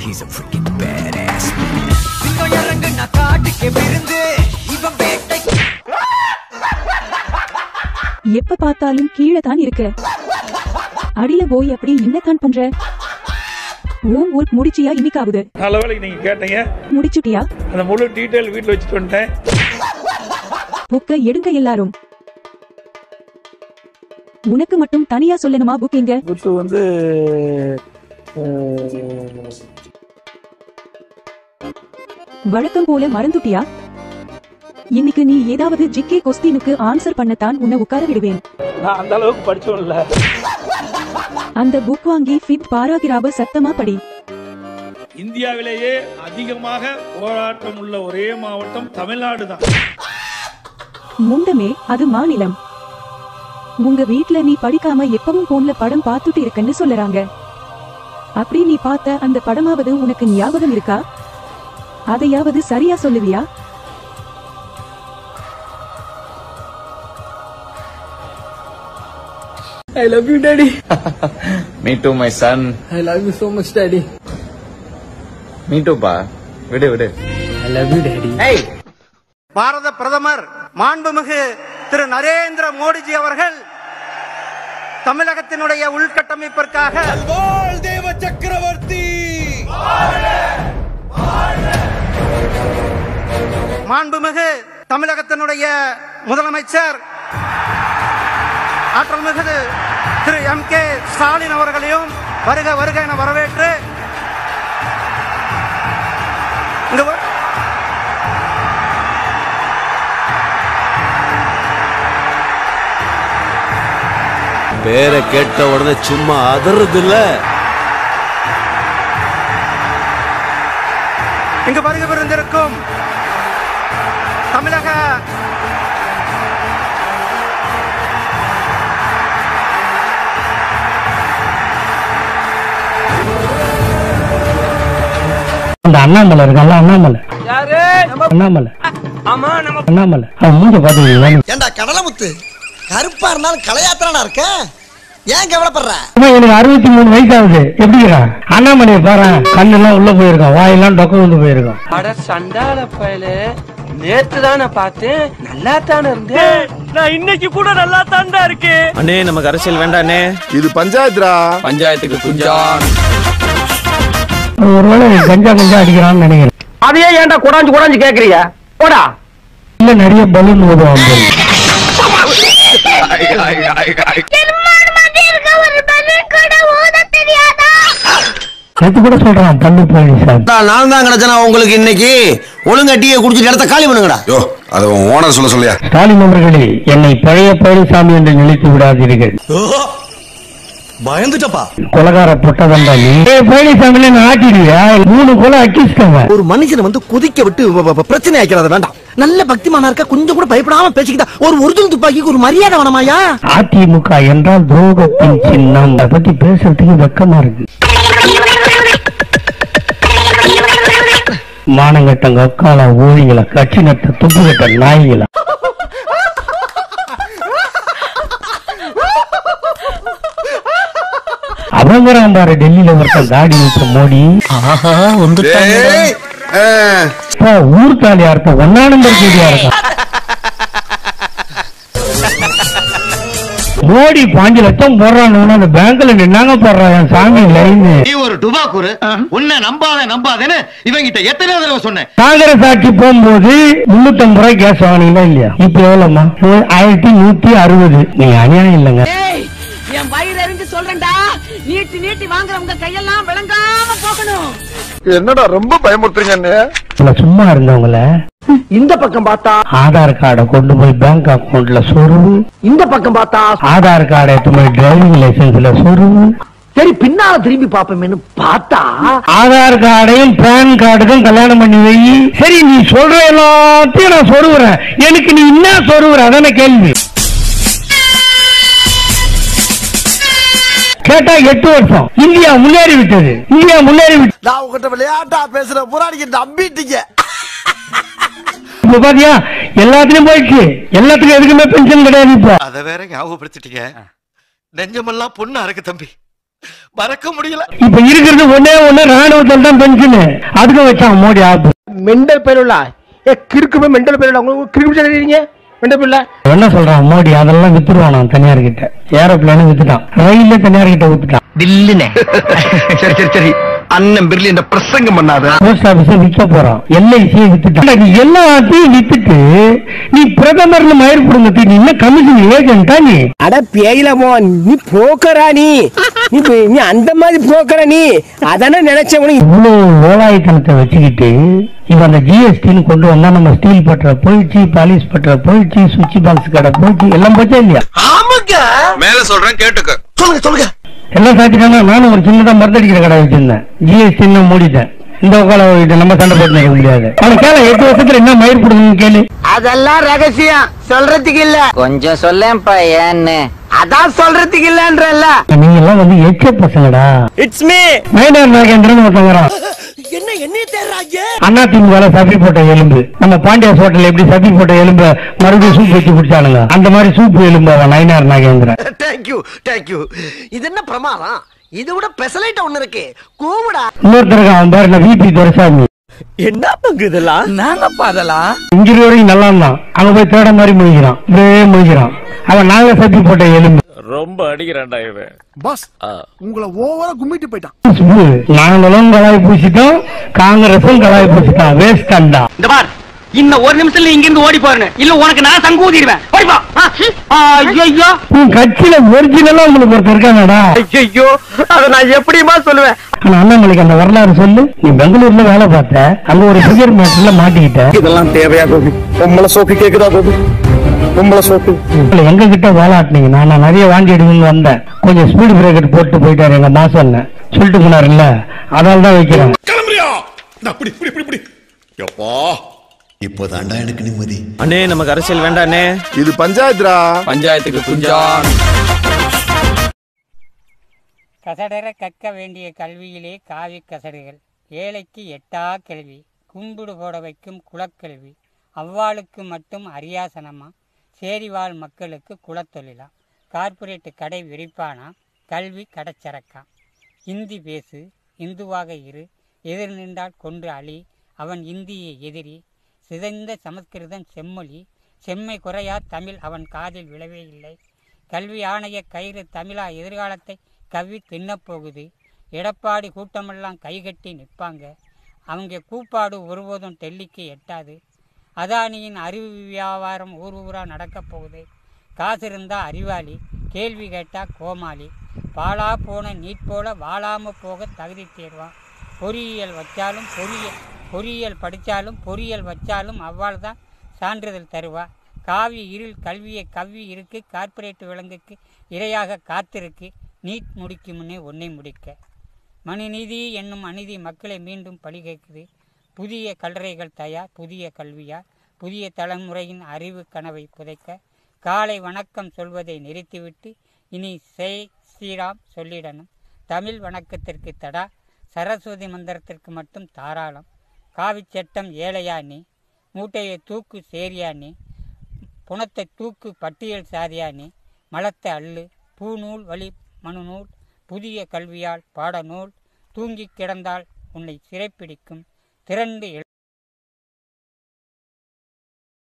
He's a freaking badass man. சிங்கம் இறங்குன காட்டுக்கு விருந்து இவன் வேட்டை எப்ப பார்த்தாலும் கீழே தான் இருக்க அடியில போய் அப்படி என்னத்தான் பண்ற ஓம் ஒர்க் முடிச்சியா இன்னைக்காவது நல்ல வேலைக்கு நீங்க கேட்டீங்க முடிச்சுட்டியா அந்த முழு டீட்டெயில் வீட்டில் வச்சுட்டு வந்துட்டேன் புக்க எடுங்க எல்லாரும் உனக்கு மட்டும் தனியா சொல்லணுமா புக் எங்க புத்து வந்து வழக்கம் போல மறந்துட்டியா இன்னைக்கு நீ ஏதாவது ஜிகே கொஸ்டினுக்கு ஆன்சர் பண்ணத்தான் உன்னை உட்கார விடுவேன் நான் அந்த அளவுக்கு படிச்சவன் இல்ல அந்த புக் வாங்கி ஃபிட் பாராகிராப சத்தமா படி இந்தியாவிலேயே அதிகமாக போராட்டம் உள்ள ஒரே மாவட்டம் தமிழ்நாடு தான் முண்டமே அது மாநிலம் உங்க வீட்ல நீ படிக்காம எப்பவும் போன்ல படம் பார்த்துட்டு இருக்கன்னு சொல்லறாங்க அப்படி நீ பார்த்த அந்த படமாவது உனக்கு ஞாபகம் இருக்கா அதையாவது சரியா சொல்லுவியா I love you, Daddy. Me too, my son. I love you so much, Daddy. Me too, pa. விடு விடு I love you, Daddy. பாரத பிரதமர் மாண்புமிகு திரு நரேந்திர மோடிஜி அவர்கள் தமிழகத்தினுடைய உள்கட்டமைப்பிற்காக தேவ சக்கரவர்த்தி மாண்புமிகு தமிழகத்தினுடைய முதலமைச்சர் ஆற்றல் மிகுது திரு எம் கே ஸ்டாலின் அவர்களையும் வருக வருக என வரவேற்று இங்கு வ- பேரை கேட்ட உடனே சும்மா அதறது இல்ல இங்கு வருகை புரிந்திருக்கும் தமிழக அந்த அண்ணாமலை இருக்கல்ல அண்ணாமலை அண்ணாமலை அண்ணாமலை அவன் மூஞ்ச பாத்தீங்களா ஏண்டா கடலமுத்து கருப்பா இருந்தாலும் கலையாத்திரனா இருக்க ஏன் கவலைப்படுற எனக்கு அறுபத்தி மூணு வயசு ஆகுது எப்படிங்கிறா அண்ணாமலையை பாரு கண்ணெல்லாம் உள்ள போயிருக்கான் வாயெல்லாம் டொக்க வந்து போயிருக்கான் அட சண்டால பயல நேத்து தானே பார்த்தேன் நல்லா தானே இருந்தேன் நான் இன்னைக்கு கூட நல்லா தான்டா இருக்கேன் அண்ணே நமக்கு அரசியல் வேண்டாண்ணே இது பஞ்சாயத்துரா பஞ்சாயத்துக்கு குஞ்சா ஒருவேளை கஞ்சா கஞ்சா அடிக்கிறான்னு நினைக்கிறேன் அதையே ஏன்டா குடாஞ்சு குடாஞ்சு கேக்குறீங்க போடா இல்ல நிறைய பலூன் ஊதுவான் நேத்து கூட சொல்றான் தள்ளு பழனிசாமி நான் தான் கிடைச்சனா உங்களுக்கு இன்னைக்கு ஒழுங்கா டீயை குடிச்சிட்டு இடத்த காலி பண்ணுங்கடா யோ அத ஓனர் சொல்ல சொல்லியா ஸ்டாலின் அவர்களே என்னை பழைய பழனிசாமி என்று நினைத்து விடாதீர்கள் பயந்துட்டப்பா கொலகார பொட்டதண்டா நீ ஏய், பழனிசாமில நான் ஆட்டிடுவியா மூணு கொலை அக்கிஸ்டவ ஒரு மனுஷனை வந்து கொதிக்க விட்டு வ- வ- பிரச்சனை ஆக்கிறது வேண்டாம் நல்ல பக்திமானா இருக்க கொஞ்சம் கூட பயப்படாம பேசிக்கிட்டா ஒரு ஒரிஜினல் துப்பாக்கிக்கு ஒரு மரியாதை வேணாமாயா அதிமுக என்றால் துரோகத்தின் சின்னம் அதை பத்தி பேசுறதுக்கு வெக்கமா இருக்கு மானங்கட்ட அக்கால ஊழிகளை கட்சி நட்ட துப்பு கட்ட நாய்களா அவங்கிறான் பாரு டெல்லியில ஒருத்தன் தாடி வச்ச மோடி அப்பா, ஊர் தாலியா இருப்ப ஒன்னா நம்பர் கேடியா இருக்கான் மோடி பாஞ்சு லட்சம் போடுறான்னு அந்த பேங்க்ல நின்னாங்க போடுறான் என் சாமி லைன் நீ ஒரு டுபாக்கூரு உன்னை நம்பாத நம்பாதேன்னு இவங்கிட்ட எத்தனை தடவை சொன்னேன் காங்கிரஸ் ஆட்சி போகும்போது முன்னூத்தம்பது ரூபாய் கேஸ் வாங்கினீங்களா இல்லையா இப்ப எவ்வளவுமா ஆயிரத்தி நூத்தி அறுபது நீங்க அநியாயம் இல்லைங்க என் வயிறு எரிஞ்சு சொல்றேன்டா நீட்டி நீட்டி வாங்குறவங்க கையெல்லாம் விளங்காம போகணும் என்னடா ரொம்ப பயமுறுத்துறீங்க இவ்வளவு சும்மா இருந்தவங்கள இந்த பக்கம் பார்த்தா ஆதார் கார்டை கொண்டு போய் பேங்க் அக்கவுண்ட்ல சொருவு இந்த பக்கம் பார்த்தா ஆதார் கார்டை எடுத்து போய் டிரைவிங் லைசன்ஸ்ல சொருவு சரி பின்னால திரும்பி பாப்போமேனு பார்த்தா ஆதார் கார்டையும் பேன் கார்டுக்கும் கல்யாணம் பண்ணி வை சரி நீ சொல்ற எல்லாத்தையும் நான் சொருவுறேன் எனக்கு நீ என்ன சொருவுற அதான கேள்வி கேட்டா எட்டு வருஷம் இந்தியா முன்னேறி விட்டது இந்தியா முன்னேறி விட்டது நான் உங்ககிட்ட விளையாட்டா பேசுற புறாடிக்கு நம்பிட்டீங்க இப்ப பாத்தியா எல்லாத்துலயும் போயிடுச்சு எல்லாத்துக்கும் எதுக்குமே பென்ஷன் கிடையாது இப்ப அத வேற ஞாபகப்படுத்திட்டீங்க நெஞ்சமெல்லாம் பொண்ணா இருக்கு தம்பி மறக்க முடியல இப்ப இருக்கிறது ஒண்ணே ஒண்ணு ராணுவத்தில் தான் பென்ஷன் அதுக்கு வச்சான் மோடி ஆப்பு மெண்டல் பேருலா ஏ கிறுக்கு போய் மெண்டல் பேருலா உங்களுக்கு கிறுக்கு பிடிச்சா மெண்டல் பேருல என்ன சொல்றான் மோடி அதெல்லாம் வித்துருவான் நான் தனியார் கிட்ட ஏரோப்ளேனு வித்துட்டான் ரயில்ல தனியார் கிட்ட வித்துட்டான் தில்லுனே சரி சரி சரி அண்ணன் பிர்லி இந்த பிரசங்கம் பண்ணாத போஸ்ட் ஆபீஸ விற்க போறான் எல்ஐசியை வித்துட்டான் நீ எல்லாத்தையும் வித்துட்டு நீ பிரதமர்னு மயிர் குடும்பத்துக்கு நீ என்ன கமிஷன் ஏஜென்டா நீ அட பேயில போ நீ புரோக்கரா நீ நீ பே- நீ அந்த மாதிரி புரோக்கரா நீ அதானே நினைச்ச உனக்கு இவ்வளவு வேலாயுத்தனத்தை வச்சுக்கிட்டு இவன் அந்த ஜிஎஸ்டின்னு கொண்டு வந்தா நம்ம ஸ்டீல் பற்ற போயிடுச்சு பாலிஷ் பற்ற போயிடுச்சு சுவிட்ச் பாக்ஸ் கடை போயிடுச்சு எல்லாம் போச்சா இல்லையா ஆமாங்க மேல சொல்றேன் கேட்டுக்க சொல்லுங்க சொல்லுங்க எல்லாம் சாத்திட்டாங்க நானும் ஒரு சின்னதா மருந்தடிக்கிற கடை வச்சிருந்தேன் ஜிஎஸ்டி மூடிட்டேன் இந்த உட்கால இது நம்ம சண்டை போட்டு நிற்க முடியாது அவனை கேள எட்டு வருஷத்துல என்ன மயிர் கொடுக்கணும்னு கேளு அதெல்லாம் ரகசியம் சொல்றதுக்கு இல்ல கொஞ்சம் சொல்லேன்ப்பா ஏன்னு அதான் சொல்றதுக்கு இல்லன்றல்ல நீங்க எல்லாம் வந்து எச்ச பசங்கடா இட்ஸ் மீ மைனர் நாகேந்திரன் ஒருத்தங்கிறான் என்ன என்ன தேர்றாங்க அண்ணா திமுக சப்பி போட்ட எலும்பு நம்ம பாண்டியாஸ் ஹோட்டல்ல எப்படி சப்பி போட்ட எலும்பு மறுபடியும் சூப் வச்சு குடிச்சானுங்க அந்த மாதிரி சூப் எலும்பு அவன் நயினார் நாகேந்திரன் தேங்க்யூ தேங்க்யூ இது என்ன பிரமாதம் இது விட பெசலைட் ஒண்ணு இருக்கு கூவுடா இன்னொருத்தருக்கு அவன் பேர் விபி துரைசாமி என்ன பங்கு இதெல்லாம் நாங்கப்பா அதெல்லாம் இன்ஜுரி வரைக்கும் நல்லா இருந்தான் அங்க போய் தேட மாதிரி முழிக்கிறான் இப்படியே முழிக்கிறான் அவன் நாங்க சப்பி போட்ட எலும்பு ரொம்ப அடிக்கிறான்டா இவன் பாஸ் உங்களை ஓவரா கும்மிட்டு போயிட்டான் சுப்பு. நாங்களும் கலாய் பூசிட்டோம் காங்கிரஸும் கலாய் பூசிட்டான் வேஸ்டண்டா இந்த பார் இன்னும் ஒரு நிமிஷத்துல இங்க இருந்து ஓடி போறேன் இல்ல உனக்கு நான் சங்கு ஊதிடுவேன் ஓடிப்பா ஐயோ உன் கட்சியில ஒரிஜினலா உங்களுக்கு ஒருத்தர் இருக்காங்கடா ஐயோ அத நான் எப்படிமா சொல்லுவேன் ஆனா அண்ணாமலைக்கு அந்த வரலாறு சொல்லு நீ பெங்களூர்ல வேலை பார்த்த அங்க ஒரு சுகர் மேட்டர்ல மாட்டிக்கிட்ட இதெல்லாம் தேவையா கோபி பொம்பளை சோக்கு கேக்குதா கோபி பொம்பளை சோக்கு இப்ப எங்க கிட்ட வேலாட்டினீங்கன்னா நான் நிறைய வாங்கி எடுக்கணும்னு வந்தேன் கொஞ்சம் ஸ்பீடு பிரேக்கர் போட்டு போயிட்டாரு எங்க மாசம் சொல்லிட்டு போனாரு இல்ல அதால தான் வைக்கிறேன் கிளம்புறியா அப்படி இப்படி இப்படி இப்படி எப்பா இப்போ தாண்டா எனக்கு நிம்மதி அண்ணே நமக்கு அரசியல் வேண்டாண்ணே இது பஞ்சாயத்துரா பஞ்சாயத்துக்கு குஞ்சா கசடர கற்க வேண்டிய கல்வியிலே காவி கசடுகள் ஏழைக்கு எட்டா கேள்வி கும்பிடு போட வைக்கும் குலக்கல்வி அவ்வாளுக்கு மட்டும் அரியாசனமா சேரிவாழ் மக்களுக்கு குலத்தொழிலா கார்ப்பரேட் கடை விரிப்பானா கல்வி கடைச்சரக்கா இந்தி பேசு இந்துவாக இரு எதிர் நின்றால் கொன்று அழி அவன் இந்திய எதிரி சிதைந்த சமஸ்கிருதம் செம்மொழி செம்மை குறையா தமிழ் அவன் காதில் விழவே இல்லை கல்வி ஆணைய கயிறு தமிழா எதிர்காலத்தை கவ்வி தின்னப் போகுது எடப்பாடி கூட்டமெல்லாம் கைகட்டி நிற்பாங்க அவங்க கூப்பாடு ஒருபோதும் டெல்லிக்கு எட்டாது அதானியின் அறிவு வியாபாரம் ஊர் ஊரா நடக்கப் போகுது காசு இருந்தா அறிவாளி கேள்வி கேட்டா கோமாளி பாழா போன நீட் போல வாழாம போக தகுதி தேர்வான் பொறியியல் வச்சாலும் பொறியியல் பொறியியல் படித்தாலும் பொறியியல் வச்சாலும் அவ்வாள் தான் சான்றிதழ் தருவா காவி இருள் கல்வியை கவ்வி இருக்கு கார்ப்பரேட் விலங்குக்கு இரையாக காத்திருக்கு நீட் முடிக்கும் முன்னே ஒன்றை முடிக்க மனுநீதி என்னும் அநீதி மக்களை மீண்டும் பழி கேட்குது புதிய கல்லறைகள் தயார் புதிய கல்வியார் புதிய தலைமுறையின் அறிவு கனவை புதைக்க காலை வணக்கம் சொல்வதை நிறுத்திவிட்டு இனி செய் ஸ்ரீராம் சொல்லிடணும் தமிழ் வணக்கத்திற்கு தடா சரஸ்வதி மந்திரத்திற்கு மட்டும் தாராளம் காவிச் சட்டம் ஏழையா நீ மூட்டையை தூக்கு சேரியா நீ புணத்தை தூக்கு பட்டியல் சாதியா நீ மலத்தை அள்ளு பூநூல் வழி மனுநூல் புதிய கல்வியால் பாடநூல் தூங்கிக் கிடந்தால் உன்னை சிறைப்பிடிக்கும் திரண்டு எழு